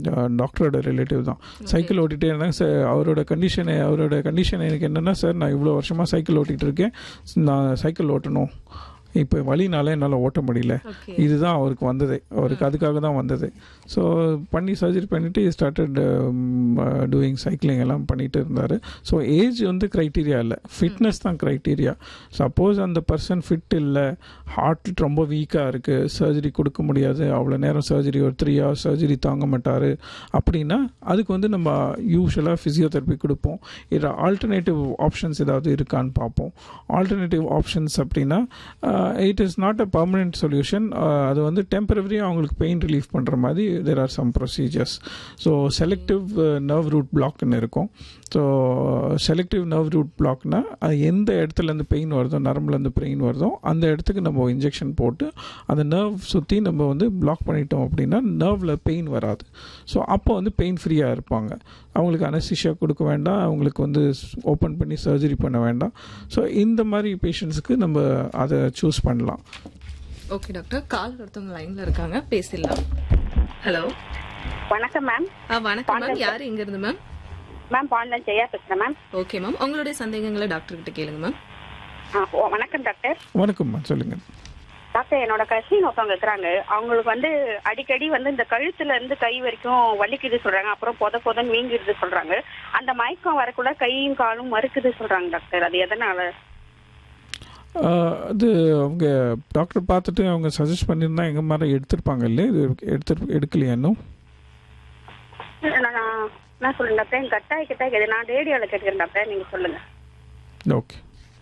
டாக்டரோட ரிலேட்டிவ் தான் சைக்கிள் ஓட்டிகிட்டே இருந்தாங்க சார் அவரோட கண்டிஷனை அவரோட கண்டிஷன் எனக்கு என்னென்னா சார் நான் இவ்வளோ வருஷமாக சைக்கிள் ஓட்டிகிட்டு இருக்கேன் நான் சைக்கிள் ஓட்டணும் இப்போ வழினால என்னால் ஓட்ட முடியல ஓகே இதுதான் அவருக்கு வந்தது அவருக்கு அதுக்காக தான் வந்தது ஸோ பண்ணி சர்ஜரி பண்ணிவிட்டு ஸ்டார்டட் டூயிங் சைக்கிளிங் எல்லாம் பண்ணிட்டு இருந்தார் ஸோ ஏஜ் வந்து க்ரைட்டீரியா இல்லை ஃபிட்னஸ் தான் க்ரைட்டீரியா சப்போஸ் அந்த பர்சன் ஃபிட் இல்லை ஹார்ட் ரொம்ப வீக்காக இருக்குது சர்ஜரி கொடுக்க முடியாது அவ்வளோ நேரம் சர்ஜரி ஒரு த்ரீ ஹவர்ஸ் சர்ஜரி தாங்க மாட்டார் அப்படின்னா அதுக்கு வந்து நம்ம யூஸ்வலாக ஃபிசியோதெரப்பி கொடுப்போம் இதில் ஆல்டர்னேட்டிவ் ஆப்ஷன்ஸ் ஏதாவது இருக்கான்னு பார்ப்போம் ஆல்டர்னேட்டிவ் ஆப்ஷன்ஸ் அப்படின்னா it is not a permanent solution அது வந்து டெம்பரவரியாக அவங்களுக்கு பெயின் ரிலீஃப் பண்ணுற மாதிரி there are some procedures so selective nerve root பிளாக்னு இருக்கும் ஸோ செலக்டிவ் நர்வ் ரூட் பிளாக்னா அது எந்த இடத்துலேருந்து பெயின் வருதோ நரம்புலேருந்து பெயின் வருதோ அந்த இடத்துக்கு நம்ம இன்ஜெக்ஷன் போட்டு அந்த நர்வ் சுற்றி நம்ம வந்து பிளாக் பண்ணிட்டோம் அப்படின்னா நர்வில் பெயின் வராது ஸோ அப்போ வந்து பெயின் ஃப்ரீயாக இருப்பாங்க அவங்களுக்கு அனஸ்திஷியா கொடுக்க வேண்டாம் அவங்களுக்கு வந்து ஓப்பன் பண்ணி சர்ஜரி பண்ண வேண்டாம் ஸோ இந்த மாதிரி பேஷண்ட்ஸுக்கு நம்ம அதை சூஸ் பண்ணலாம் ஓகே டாக்டர் கால் ஒருத்தவங்க லைன்ல இருக்காங்க பேசிடலாம் ஹலோ வணக்கம் மேம் ஆ வணக்கம் மேம் யார் எங்க இருந்து மேம் மேம் பாண்டன் ஜெயா பேசுறேன் மேம் ஓகே மேம் உங்களுடைய சந்தேகங்களை டாக்டர் கிட்ட கேளுங்க மேம் ஆ, ஓ, வணக்கம் டாக்டர் வணக்கம்மா சொல்லுங்கள் டாக்டர் என்னோட கசின் ஒருத்தவங்க இருக்கிறாங்க அவங்களுக்கு வந்து அடிக்கடி வந்து இந்த கழுத்துல இருந்து கை வரைக்கும் வலிக்குது சொல்றாங்க அப்புறம் பொத பொதன்னு வீங்கிடுது சொல்றாங்க அந்த மயக்கம் வரக்குள்ள கையும் காலும் மறுக்குது சொல்றாங்க டாக்டர் அது எதனால ஆஹ் அது அவங்க டாக்டர் பார்த்துட்டு அவங்க சஜஸ்ட் பண்ணியிருந்தா எங்கே மாதிரி எடுத்திருப்பாங்க இல்லையா இது எடுத்து எடுக்கலையா இன்னும் நான் நான் சொல்லுங்க டாக்டர் கட்டாய் கட்டாய் கேது நான் ரேடியோல கேட்கிறேன் டாக்டர் நீங்க சொல்லுங்க ஓகே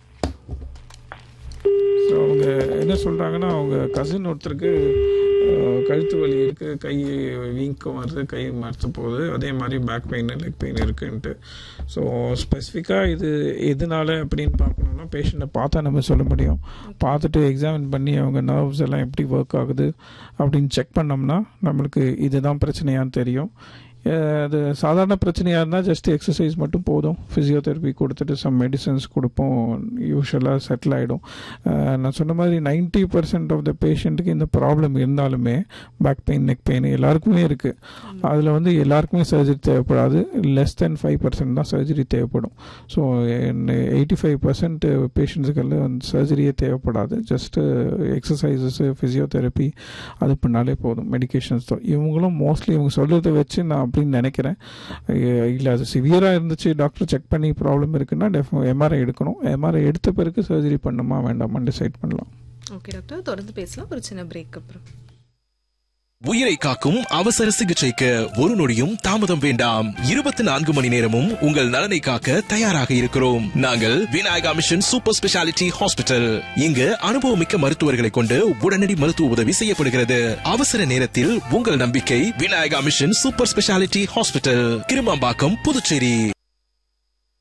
ஸோ அவங்க என்ன சொல்கிறாங்கன்னா அவங்க கசின் ஒருத்தருக்கு ஆஹ், கழுத்து வலி இருக்குது கை வீக்கம் வருது கை மறுத்து போகுது அதே மாதிரி பேக் பெயின் லெக் பெயின் இருக்குன்ட்டு ஸோ ஸ்பெசிஃபிக்காக இது எதனால அப்படின்னு பார்க்கணுன்னா பேஷண்ட்டை பார்த்தா நம்ம சொல்ல முடியும் பார்த்துட்டு எக்ஸாமின் பண்ணி அவங்க நர்வ்ஸ் எல்லாம் எப்படி ஒர்க் ஆகுது அப்படின்னு செக் பண்ணோம்னா நம்மளுக்கு இதுதான் பிரச்சனையான்னு தெரியும் அஹ் அது சாதாரண பிரச்சனையாக இருந்தால் ஜஸ்ட் எக்ஸசைஸ் மட்டும் போதும் ஃபிசியோதெரப்பி கொடுத்துட்டு சம் மெடிசன்ஸ் கொடுப்போம் யூஸ்வலாக செட்டில் ஆகிடும் நான் சொன்ன மாதிரி நைன்ட்டி பர்சன்ட் ஆஃப் த பேஷண்ட்டுக்கு இந்த ப்ராப்ளம் இருந்தாலுமே பேக் பெயின் நெக் பெயின் எல்லாருக்குமே இருக்குது அதில் வந்து எல்லாருக்குமே சர்ஜரி தேவைப்படாது லெஸ் தென் ஃபைவ் பர்சன்ட் தான் சர்ஜரி தேவைப்படும் ஸோ எயிட்டி ஃபைவ் பர்சன்ட் பேஷண்ட்ஸுக்கெல்லாம் வந்து சர்ஜரியே தேவைப்படாது ஜஸ்ட்டு எக்ஸசைசஸ் ஃபிசியோதெரப்பி அது பண்ணாலே போதும் மெடிகேஷன்ஸ் தான் இவங்களும் மோஸ்ட்லி இவங்க சொல்கிறத வச்சு நான் அப்படின்னு நினைக்கிறேன் இல்லை அது சிவியராக இருந்துச்சு டாக்டர் செக் பண்ணி ப்ராப்ளம் இருக்குன்னா டெஃப் எம்ஆர்ஐ எடுக்கணும் எம்ஆர்ஐ எடுத்த பிறகு சர்ஜரி பண்ணுமா வேண்டாமான்னு டிசைட் பண்ணலாம் ஓகே டாக்டர் தொடர்ந்து பேசலாம் ஒரு சின்ன பிரேக் அப்புறம் உயிரை காக்கும் அவசர சிகிச்சைக்கு ஒரு நொடியும் தாமதம் வேண்டாம் இருபத்தி நான்கு மணி நேரமும் உங்கள் நலனை காக்க தயாராக இருக்கிறோம் நாங்கள் Vinayaka mission super speciality hospital இங்கு அனுபவமிக்க மருத்துவர்களை கொண்டு உடனடி மருத்துவ உதவி செய்யப்படுகிறது அவசர நேரத்தில் உங்கள் நம்பிக்கை Vinayaka mission super speciality hospital Kirumampakkam Puducherry